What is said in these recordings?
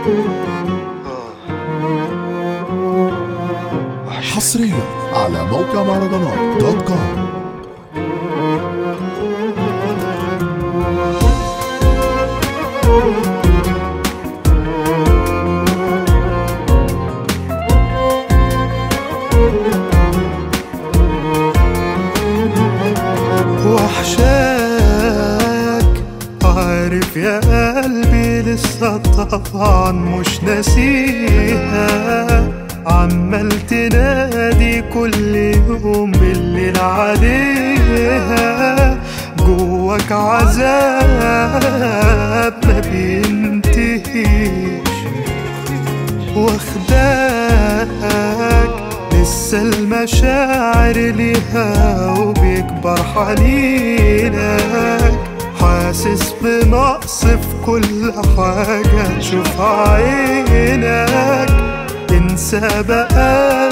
حصريا على موقع مهرجانات دوت كوم وحشاك عارف يا قلبي لسه طبعا مش ناسيها عمال تنادي كل يوم بالليل عليها جواك عذاب ما بينتهيش واخداك لسه المشاعر ليها وبيكبر حنينك حاسس بنقص في كل حاجة تشوف عينك انسى بقى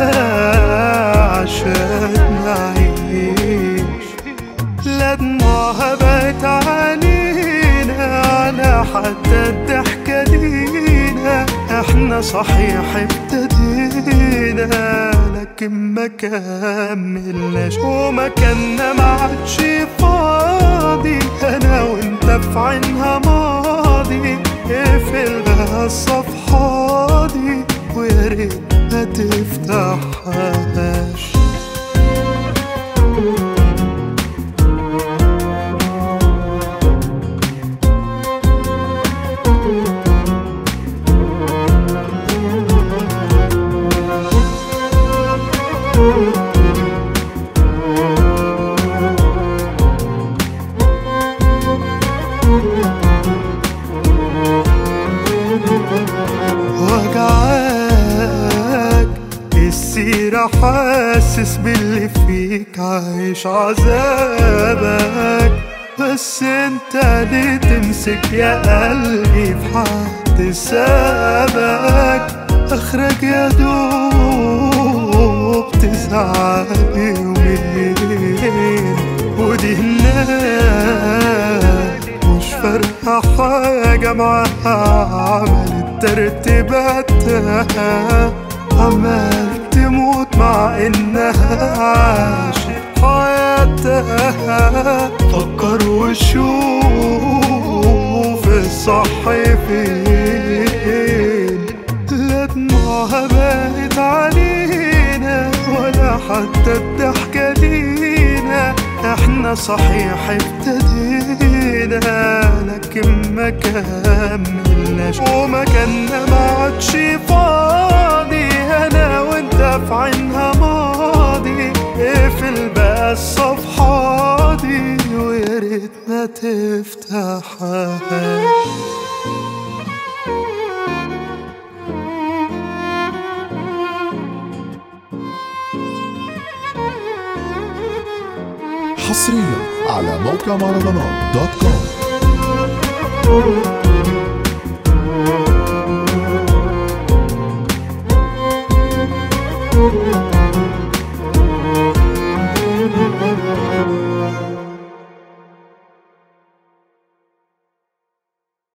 عشان نعيش لا دموعها بقت علينا ولا حتى الضحكة لينا احنا صحيح ابتدينا لكن ما كملناش ومكاننا ما عادش فاضي انا وانت في عينها ماضي اقفل بقى الصفحة دي ويا ريت ما تفتحهاش وجعاك السيرة حاسس باللي فيك عايش عذابك بس انت ليه تمسك يا قلبي في حد سابك اخرج يا دوب تزعل يومين ودي هناك مش فارقة حاجة معاها عملت ترتيباتها عمال تموت مع انها عاشت حياتها فكر وشوف الصح فين لا دموعها بقت علينا ولا حتى الضحكة لينا احنا صحيح ابتدينا لكن ما كملناش ومكاننا ما عادش فاضي انا وانت في عينها ماضي اقفل بقى الصفحة دي ويا ريت ما تفتحهاش حصريا على موقع مهرجانات دوت كوم